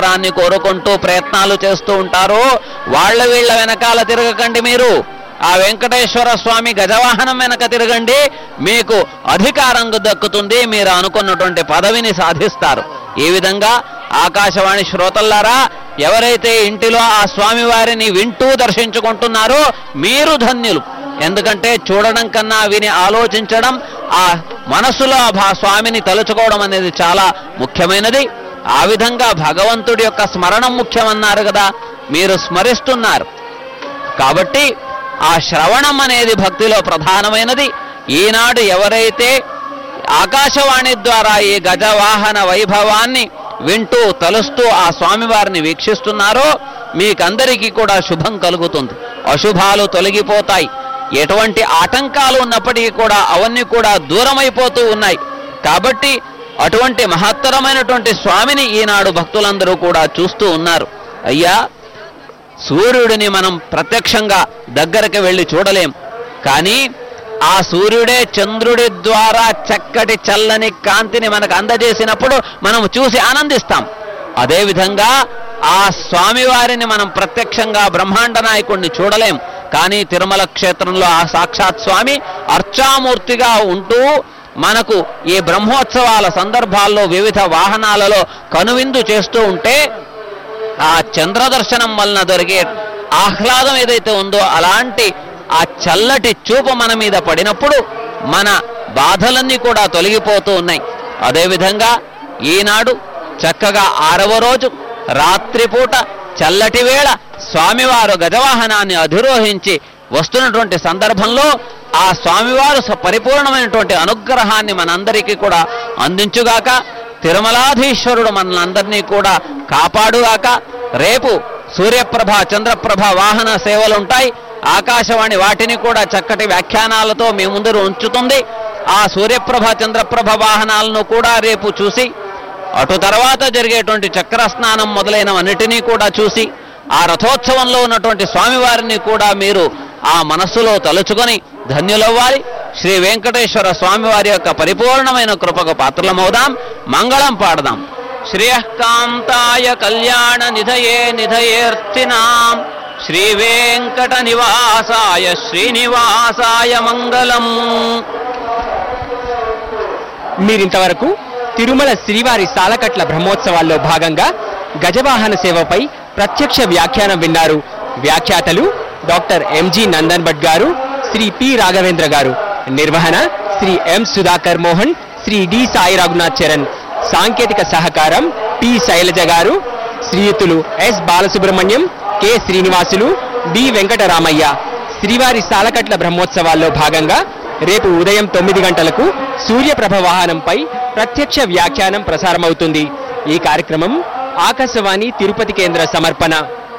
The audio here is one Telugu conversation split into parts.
సాక్షాత్కారాన్ని కోరుకుంటూ ప్రయత్నాలు చేస్తూ ఉంటారో వాళ్ళ వీళ్ళ వెనకాల తిరగకండి మీరు ఆ వెంకటేశ్వర స్వామి గజవాహనం వెనక తిరగండి మీకు అధికారం దక్కుతుంది మీరు అనుకున్నటువంటి పదవిని సాధిస్తారు ఈ విధంగా ఆకాశవాణి శ్రోతల్లారా ఎవరైతే ఇంటిలో ఆ స్వామి వారిని వింటూ దర్శించుకుంటున్నారో మీరు ధన్యులు ఎందుకంటే చూడడం కన్నా విని ఆలోచించడం ఆ మనసులో ఆ భా- స్వామిని తలుచుకోవడం అనేది చాలా ముఖ్యమైనది ఆ విధంగా భగవంతుడి యొక్క స్మరణం ముఖ్యమన్నారు కదా మీరు స్మరిస్తున్నారు కాబట్టి ఆ శ్రవణం అనేది భక్తిలో ప్రధానమైనది ఈనాడు ఎవరైతే ఆకాశవాణి ద్వారా ఈ గజవాహన వైభవాన్ని వింటూ తలుస్తూ ఆ స్వామివారిని వీక్షిస్తున్నారో మీకందరికీ కూడా శుభం కలుగుతుంది అశుభాలు తొలగిపోతాయి ఎటువంటి ఆటంకాలు ఉన్నప్పటికీ కూడా అవన్నీ కూడా దూరమైపోతూ ఉన్నాయి కాబట్టి అటువంటి మహత్తరమైనటువంటి స్వామిని ఈనాడు భక్తులందరూ కూడా చూస్తూ ఉన్నారు అయ్యా సూర్యుడిని మనం ప్రత్యక్షంగా దగ్గరికి వెళ్ళి చూడలేం కానీ ఆ సూర్యుడే చంద్రుడి ద్వారా చక్కటి చల్లని కాంతిని మనకు అందజేసినప్పుడు మనం చూసి ఆనందిస్తాం అదేవిధంగా ఆ స్వామివారిని మనం ప్రత్యక్షంగా బ్రహ్మాండ నాయకుడిని చూడలేం కానీ తిరుమల క్షేత్రంలో ఆ సాక్షాత్ స్వామి అర్చామూర్తిగా ఉంటూ మనకు ఈ బ్రహ్మోత్సవాల సందర్భాల్లో వివిధ వాహనాలలో కనువిందు చేస్తూ ఉంటే ఆ చంద్ర దర్శనం వలన దొరికే ఆహ్లాదం ఏదైతే ఉందో అలాంటి ఆ చల్లటి చూపు మన మీద పడినప్పుడు మన బాధలన్నీ కూడా తొలగిపోతూ ఉన్నాయి అదేవిధంగా ఈనాడు చక్కగా ఆరవ రోజు రాత్రిపూట చల్లటి వేళ స్వామివారు గజవాహనాన్ని అధిరోహించి వస్తున్నటువంటి సందర్భంలో ఆ స్వామివారు స- పరిపూర్ణమైనటువంటి అనుగ్రహాన్ని మనందరికీ కూడా అందించుగాక తిరుమలాధీశ్వరుడు మనందరినీ కూడా కాపాడుగాక రేపు సూర్యప్రభ చంద్రప్రభ వాహన సేవలు ఉంటాయి ఆకాశవాణి వాటిని కూడా చక్కటి వ్యాఖ్యానాలతో మీ ముందర ఉంచుతుంది ఆ సూర్యప్రభ చంద్రప్రభ వాహనాలను కూడా రేపు చూసి అటు తర్వాత జరిగేటువంటి చక్ర స్నానం మొదలైనవన్నిటినీ కూడా చూసి ఆ రథోత్సవంలో ఉన్నటువంటి స్వామివారిని కూడా మీరు ఆ మనస్సులో తలుచుకొని ధన్యులవ్వాలి శ్రీ వెంకటేశ్వర స్వామివారి యొక్క పరిపూర్ణమైన కృపకు పాత్రలమవుదాం మంగళం పాడదాం శ్రేయకాంతాయ కళ్యాణ నిధయే నిధయేర్తినాం శ్రీ వెంకట నివాసాయ శ్రీనివాసాయ మంగళం మీరింతవరకు తిరుమల శ్రీవారి సాలకట్ల బ్రహ్మోత్సవాల్లో భాగంగా గజవాహన సేవపై ప్రత్యక్ష వ్యాఖ్యానం విన్నారు వ్యాఖ్యాతలు డాక్టర్ ఎంజి నందన్ భట్ గారు శ్రీ పి రాఘవేంద్ర గారు నిర్వహణ శ్రీ ఎం సుధాకర్ మోహన్ శ్రీ డి సాయి రఘునాథ్ చరణ్ సాంకేతిక సహకారం పి శైలజ గారు శ్రీయుతులు S Balasubrahmanyam K Srinivasulu D Venkataramaiah శ్రీవారి సాలకట్ల బ్రహ్మోత్సవాల్లో భాగంగా రేపు ఉదయం తొమ్మిది గంటలకు సూర్యప్రభ వాహనంపై ప్రత్యక్ష వ్యాఖ్యానం ప్రసారమవుతుంది ఈ కార్యక్రమం ఆకాశవాణి తిరుపతి కేంద్ర సమర్పణ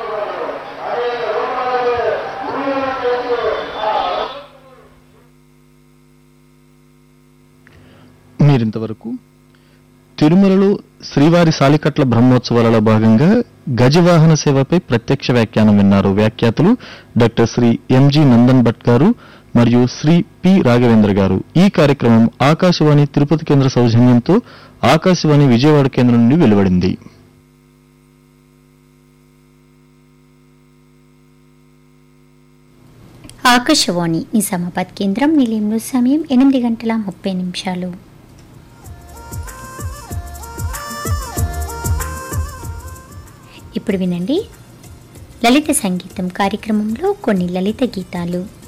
మీరింతవరకు తిరుమలలో శ్రీవారి సాలికట్ల బ్రహ్మోత్సవాలలో భాగంగా గజవాహన సేవపై ప్రత్యక్ష వ్యాఖ్యానం విన్నారు వ్యాఖ్యాతలు డాక్టర్ శ్రీ ఎంజి నందన్ భట్ గారు మరియు శ్రీ పి రాఘవేంద్ర గారు ఈ కార్యక్రమం ఆకాశవాణి తిరుపతి కేంద్ర సౌజన్యంతో ఆకాశవాణి విజయవాడ కేంద్రం నుండి వెలువడింది ఆకాశవాణి నిజామాబాద్ కేంద్రం నిలయంలో సమయం ఎనిమిది గంటల ముప్పై నిమిషాలు ఇప్పుడు వినండి లలిత సంగీతం కార్యక్రమంలో కొన్ని లలిత గీతాలు